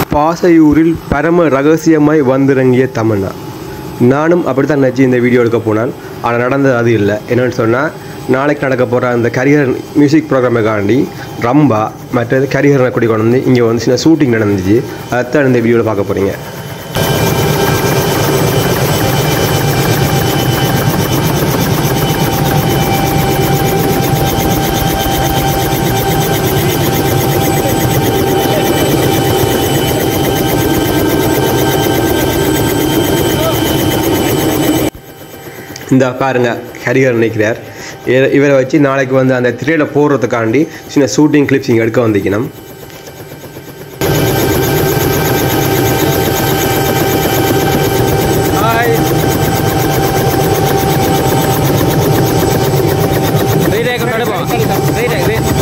பாசையூரில் பரம ரகசியமாய் வந்திறங்கிய தமன்னா நானும் அப்படித்தான் நினச்சி இந்த வீடியோ எடுக்க போனால் ஆனால் நடந்தது அது இல்லை என்னென்னு சொன்னால் நாளைக்கு நடக்க போகிற அந்த கரிகரன் மியூசிக் ப்ரோக்ராமுக்காண்டி ரம்பா மற்றது கரிகரனை கூட்டி கொண்டு வந்து இங்கே வந்து சின்ன ஷூட்டிங் நடந்துச்சு அதைத்தான் இந்த வீடியோவில் பார்க்க போகிறீங்க இந்த பாருங்க ஹரிஹரன் நிற்கிறார் இவ- இவரை வச்சு நாளைக்கு வந்து அந்த திரையில் போடுறதுக்காண்டி சின்ன ஷூட்டிங் கிளிப்ஸ் இங்கே எடுக்க வந்திக்கணும் ஹாய் வெயிட் ஆகும் நடுப்போம் வெயிட் ஆகு வெயிட்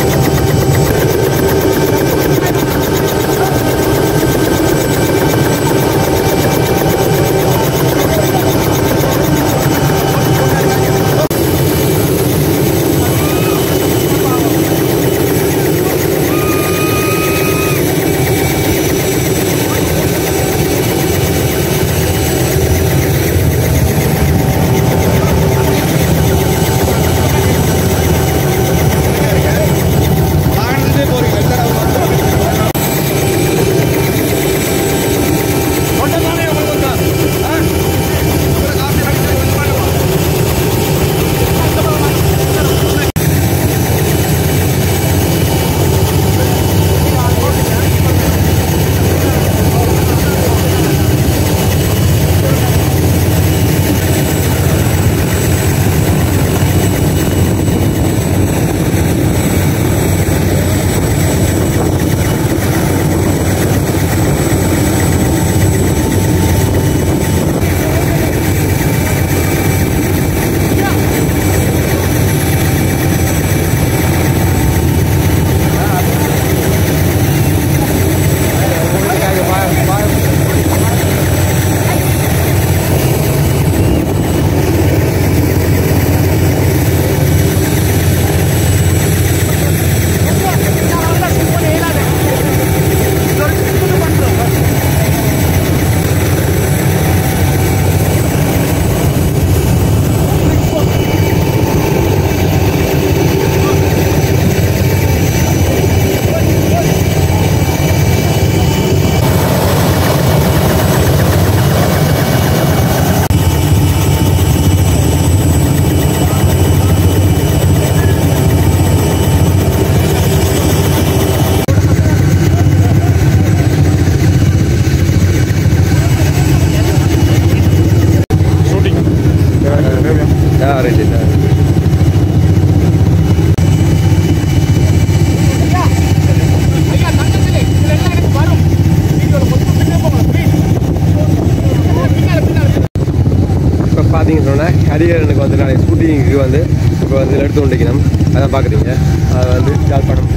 இப்போ பார்த்தீங்கன்னு சொன்னால் ஹரிஹரனுக்கு வந்து நாளைக்கு ஷூட்டிங்க்கு வந்து இப்போ வந்து எடுத்து கொண்டிருக்கணும் அதான் பார்க்குறீங்க அது வந்து யாழ்ப்பாணம்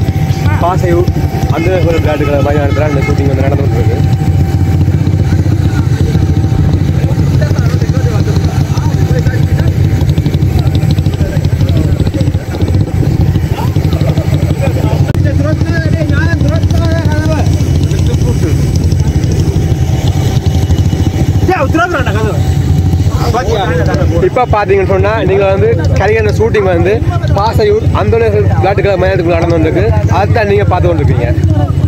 பாசையூர் அந்த விளையாட்டுகளை மைதானத்தில் அந்த ஷூட்டிங் வந்து நடந்து கொண்டிருக்கு இப்போ பார்த்தீங்கன்னு சொன்னால் நீங்கள் வந்து கரிகரன் ஷூட்டிங் வந்து பாசையூர் அந்த விளையாட்டுகளை மைதானத்துக்குள்ள நடந்து கொண்டிருக்கு அதைத்தான் நீங்கள் பார்த்து கொண்டிருக்கீங்க